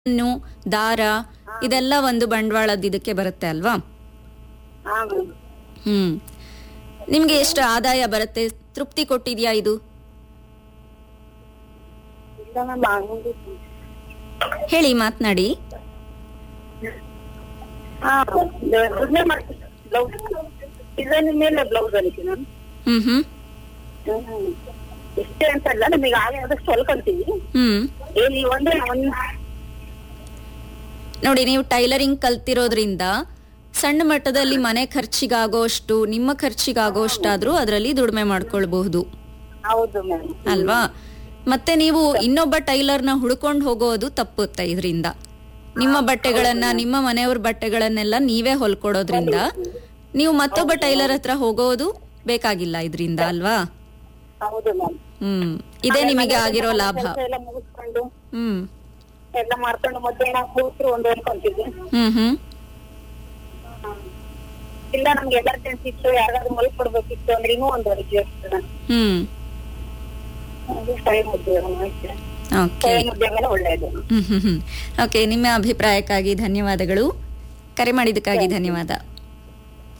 ನ್ನು ದಾರ ಇದೆಲ್ಲ ಒಂದು ಬಂಡವಾಳದ ಇದಕ್ಕೆ ಬರುತ್ತೆ ಅಲ್ವಾ ಹಾ ಮ್ಯಾಮ್ ಹ್ಮ್ ನಿಮ್ಗೆ ಎಷ್ಟು ಆದಾಯ ಬರುತ್ತೆ ತೃಪ್ತಿ ಕೊಟ್ಟಿದ್ಯಾ ಇದು ಇಲ್ಲ ಮ್ಯಾಮ್ ಆಗುದು ಹೇಳಿ ಮಾತನಾಡಿ ಹಾ ದುಡ್ಮೆ ಮಾಡ್ತೀನಿ ಬ್ಲೌಸ್ ಡಿಸೈನ್ ಮೇಲೆ ಬ್ಲೌಸ್ ಅಲ್ಲಿಗೆ ಮ್ಯಾಮ್ ಹ್ಮ್ ಹ್ಮ್ ಹ್ಮ್ ಇಷ್ಟೇ ಅಂತಲ್ಲ ನಮಗೆ ಆಗ ಆದಷ್ಟು ಹೊಲ್ಕೊಂತೀವಿ ಹ್ಮ್ ಇಲ್ಲಿ ಒಂದೇ ಒಂದ್ ನೋಡಿ ನೀವು ಟೈಲರಿಂಗ್ ಕಲ್ತಿರೋದ್ರಿಂದ ಸಣ್ಣ ಮಟ್ಟದಲ್ಲಿ ಮನೆ ಖರ್ಚಿಗಾಗೋಷ್ಟು ನಿಮ್ಮ ಖರ್ಚಿಗಾಗೋಷ್ಟಾದ್ರೂ ಅದರಲ್ಲಿ ದುಡಿಮೆ ಮಾಡ್ಕೊಳ್ಬಹುದು ಹೌದು ಮ್ಯಾಮ್ ಅಲ್ವಾ ಮತ್ತೆ ನೀವು ಇನ್ನೊಬ್ಬ ಟೈಲರ್ನ ಹುಡ್ಕೊಂಡು ಹೋಗೋದು ತಪ್ಪುತ್ತೆ ಇದರಿಂದ ನಿಮ್ಮ ಬಟ್ಟೆಗಳನ್ನ ನಿಮ್ಮ ಮನೆಯವ್ರ ಬಟ್ಟೆಗಳನ್ನೆಲ್ಲ ನೀವೇ ಹೊಲ್ಕೊಡೋದ್ರಿಂದ ನೀವು ಮತ್ತೊಬ್ಬ ಟೈಲರ್ ಹತ್ರ ಹೋಗೋದು ಬೇಕಾಗಿಲ್ಲ ಇದರಿಂದ ಅಲ್ವಾ ಹೌದು ಮ್ಯಾಮ್ ಹ್ಮ್ ಇದೇ ನಿಮಗೆ ಆಗಿರೋ ಲಾಭ ಎಲ್ಲ ಮುಗಿಸ್ಕೊಂಡು ಹ್ಮ್ ಎಲ್ಲ ಮಾಡ್ಕೊಂಡು ಮಧ್ಯಾಹ್ನ ಕೂತ್ರು ಒಂದು ಹೊಲ್ಕೊಂತೀವಿ ಹ್ಮ್ ಹ್ಮ್ ಇಲ್ಲ ನಮ್ಗೆ ಎಮರ್ಜೆನ್ಸಿ ಇತ್ತು ಯಾರಿಗಾದ್ರು ಮಲ್ ಕೊಡ್ಬೇಕಿತ್ತು ಅಂದ್ರೆ ಇನ್ನೂ ಒಂದು ಹೊಲಿಗೆ ಹ್ಮ್ ಟೈಮ್ ಉದ್ಯೋಗ ಓಕೆ ಟೈಮ್ ಉದ್ಯೋಗನೇ ಒಳ್ಳೇದು ಹ್ಮ್ ಹ್ಮ್ ಹ್ಮ್ ಓಕೆ ನಿಮ್ಮ ಅಭಿಪ್ರಾಯಕ್ಕಾಗಿ ಧನ್ಯವಾದಗಳು ಕರೆ ಮಾಡಿದ್ದಕ್ಕಾಗಿ ಧನ್ಯವಾದ